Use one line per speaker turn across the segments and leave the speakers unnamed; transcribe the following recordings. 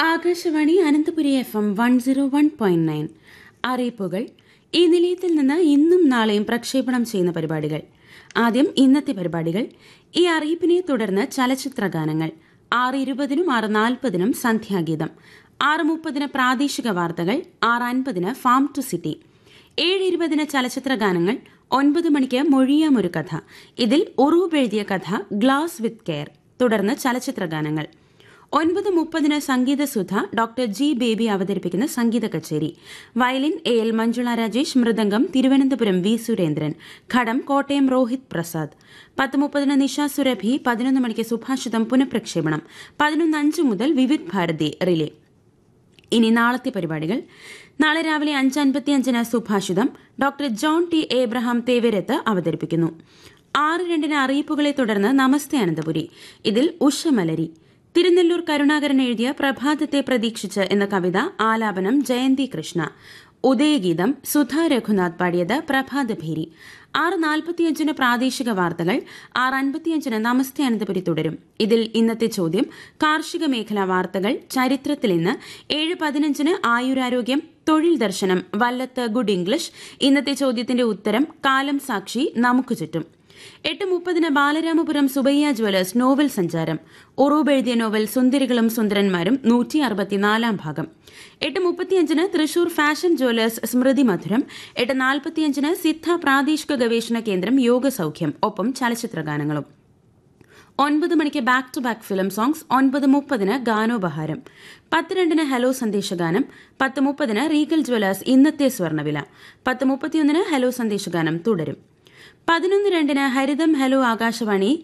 Akashvani Ananthapuri F M one zero one point nine അറിയിപ്പുകൾ ഈ നിലയത്തിൽ നിന്ന് ഇന്നും നാളെയും പ്രക്ഷേപണം ചെയ്യുന്ന പരിപാടികൾ ആദ്യം ഇന്നത്തെ പരിപാടികൾ ഈ അറിയിപ്പിനെ തുടർന്ന് ചലച്ചിത്ര ഗാനങ്ങൾ ആറ് ഇരുപതിനും ആറ് നാൽപ്പതിനും സന്ധ്യാഗീതം ആറ് മുപ്പതിന് പ്രാദേശിക വാർത്തകൾ ആറ് അൻപതിന് ഫാം ടു സിറ്റി ഏഴ് ഇരുപതിന് ചലച്ചിത്ര ഗാനങ്ങൾ ഒൻപത് മണിക്ക് മൊഴിയാമൊരു കഥ ഇതിൽ ഉറൂബ് എഴുതിയ കഥ ഗ്ലാസ് വിത്ത് കെയർ തുടർന്ന് ചലച്ചിത്ര ഗാനങ്ങൾ ഒൻപത് മുപ്പതിന് സംഗീതസുധ ഡോക്ടർ ജി ബേബി അവതരിപ്പിക്കുന്ന സംഗീത കച്ചേരി violin A L Manjula Rajesh mridangam Thiruvananthapuram V Surendran ghatam Kottayam Rohit Prasad പത്ത് മുപ്പതിന് നിഷ സുരഭി പതിനൊന്ന് മണിക്ക് സുഭാഷിതം പുനഃപ്രക്ഷേപണം പതിനൊന്ന് അഞ്ച് മുതൽ വിവിധ് ഭാരതി റിലേ ഇനി നാളത്തെ പരിപാടികൾ നാളെ രാവിലെ അഞ്ച് അൻപത്തിയഞ്ചിന് Subhashitam doctor John T Abraham Thevarath അവതരിപ്പിക്കുന്നു ആറ് രണ്ടിന് അറിയിപ്പുകളെ തുടർന്ന് നമസ്തേ അനന്തപുരി ഇതിൽ ഉഷമലരി തിരുനെല്ലൂർ കരുണാകരൻ എഴുതിയ പ്രഭാതത്തെ പ്രതീക്ഷിച്ച് എന്ന കവിത ആലാപനം ജയന്തി കൃഷ്ണ ഉദയഗീതം സുധാ രഘുനാഥ് പാടിയത് പ്രഭാതഭേരി ആറ് നാൽപ്പത്തിയഞ്ചിന് പ്രാദേശിക വാർത്തകൾ ആറ് അൻപത്തിയഞ്ചിന് നമസ്തേ അനന്തപുരി തുടരും ഇതിൽ ഇന്നത്തെ ചോദ്യം കാർഷിക മേഖലാ വാർത്തകൾ ചരിത്രത്തിൽ ഇന്ന് ഏഴ് പതിനഞ്ചിന് ആയുരാരോഗ്യം തൊഴിൽ ദർശനം വല്ലത്ത് ഗുഡ് ഇംഗ്ലീഷ് ഇന്നത്തെ ചോദ്യത്തിന്റെ ഉത്തരം കാലം സാക്ഷി നമുക്ക് ചുറ്റും എട്ട് മുപ്പതിന് ബാലരാമപുരം സുബയ്യ ജ്വല്ലേഴ്സ് നോവൽ സഞ്ചാരം ഉറൂബ് എഴുതിയ നോവൽ സുന്ദരികളും സുന്ദരന്മാരും നൂറ്റി അറുപത്തിനാലാം ഭാഗം എട്ട് മുപ്പത്തിയഞ്ചിന് തൃശൂർ ഫാഷൻ ജ്വല്ലേഴ്സ് സ്മൃതി മധുരം എട്ട് നാൽപ്പത്തിയഞ്ചിന് സിദ്ധ പ്രാദേശിക ഗവേഷണ കേന്ദ്രം യോഗസൌഖ്യം ഒപ്പം ചലച്ചിത്രഗാനങ്ങളും ഒൻപത് മണിക്ക് back to back film songs ഒൻപത് മുപ്പതിന് ഗാനോപഹാരം പത്ത് രണ്ടിന് ഹലോ സന്ദേശഗാനം പത്ത് മുപ്പതിന് റീഗൽ ജ്വല്ലേഴ്സ് ഇന്നത്തെ സ്വർണ്ണവില പത്ത് മുപ്പത്തിയൊന്നിന് ഹലോ സന്ദേശഗാനം തുടരും പതിനൊന്ന് രണ്ടിന് ഹരിതം ഹലോ ആകാശവാണി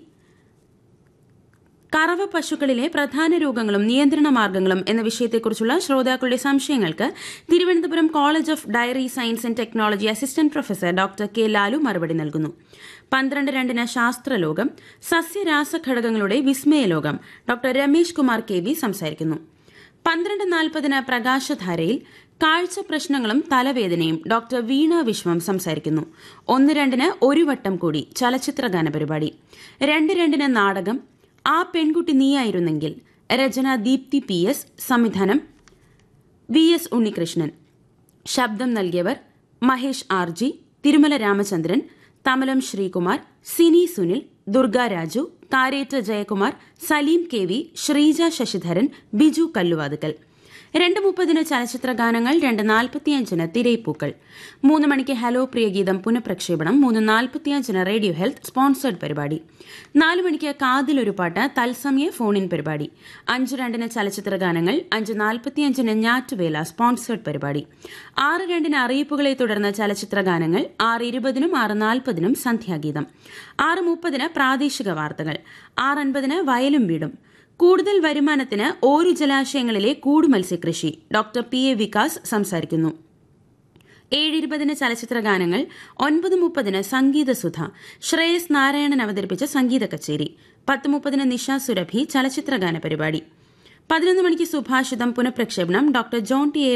കറവ പശുക്കളിലെ പ്രധാന രോഗങ്ങളും നിയന്ത്രണ മാർഗങ്ങളും എന്ന വിഷയത്തെക്കുറിച്ചുള്ള ശ്രോതാക്കളുടെ സംശയങ്ങൾക്ക് Thiruvananthapuram college of dairy science and technology assistant professor doctor K Lalu മറുപടി നൽകുന്നു പന്ത്രണ്ട് രണ്ടിന് ശാസ്ത്രലോകം സസ്യരാസഘടകങ്ങളുടെ വിസ്മയലോകം doctor Ramesh Kumar K V സംസാരിക്കുന്നു പന്ത്രണ്ട് നാൽപ്പതിന് പ്രകാശധാരയിൽ കാഴ്ച പ്രശ്നങ്ങളും തലവേദനയും ഡോക്ടർ വീണ വിശ്വം സംസാരിക്കുന്നു ഒന്ന് രണ്ടിന് ഒരു വട്ടം കൂടി ചലച്ചിത്ര ഗാന പരിപാടി രണ്ട് രണ്ടിന് നാടകം ആ പെൺകുട്ടി നീയായിരുന്നെങ്കിൽ രചന ദീപ്തി പി എസ് സംവിധാനം വി എസ് ഉണ്ണികൃഷ്ണൻ ശബ്ദം നൽകിയവർ Mahesh R G Thirumala Ramachandran Thamalam Sreekumar Sini Sunil Durga Raju Karetta Jayakumar Saleem K V Sreeja Sasidharan Biju Kalluvathukkal രണ്ട് മുപ്പതിന് ചലച്ചിത്ര ഗാനങ്ങൾ രണ്ട് നാൽപ്പത്തിയഞ്ചിന് തിരയിപ്പൂക്കൾ മൂന്ന് മണിക്ക് ഹലോ പ്രിയഗീതം പുനഃപ്രക്ഷേപണം മൂന്ന് നാൽപ്പത്തിയഞ്ചിന് റേഡിയോ ഹെൽത്ത് സ്പോൺസേഡ് പരിപാടി നാല് മണിക്ക് കാതിലൊരു പാട്ട് തത്സമയ ഫോൺ ഇൻ പരിപാടി അഞ്ച് രണ്ടിന് ചലച്ചിത്ര ഗാനങ്ങൾ അഞ്ച് നാൽപ്പത്തിയഞ്ചിന് ഞാറ്റുവേല സ്പോൺസേഡ് പരിപാടി ആറ് രണ്ടിന് അറിയിപ്പുകളെ തുടർന്ന് ചലച്ചിത്ര ഗാനങ്ങൾ ആറ് ഇരുപതിനും ആറ് നാൽപ്പതിനും സന്ധ്യാഗീതം ആറ് മുപ്പതിന് പ്രാദേശിക വാർത്തകൾ ആറ് അൻപതിന് വയലും വീടും കൂടുതൽ വരുമാനത്തിന് ഓരു ജലാശയങ്ങളിലെ കൂട് മത്സ്യകൃഷി ഡോക്ടർ പി എ വികാസ് സംസാരിക്കുന്നു ഏഴ് ഇരുപതിന് ചലച്ചിത്ര ഗാനങ്ങൾ ഒൻപത് മുപ്പതിന് സംഗീതസുധ ശ്രേയസ് നാരായണൻ അവതരിപ്പിച്ച സംഗീത കച്ചേരി പത്ത് മുപ്പതിന് നിഷ സുരഭി ചലച്ചിത്ര ഗാന പരിപാടി പതിനൊന്ന് മണിക്ക് സുഭാഷിതം പുനഃപ്രക്ഷേപണം ഡോക്ടർ ജോൺ ടി എ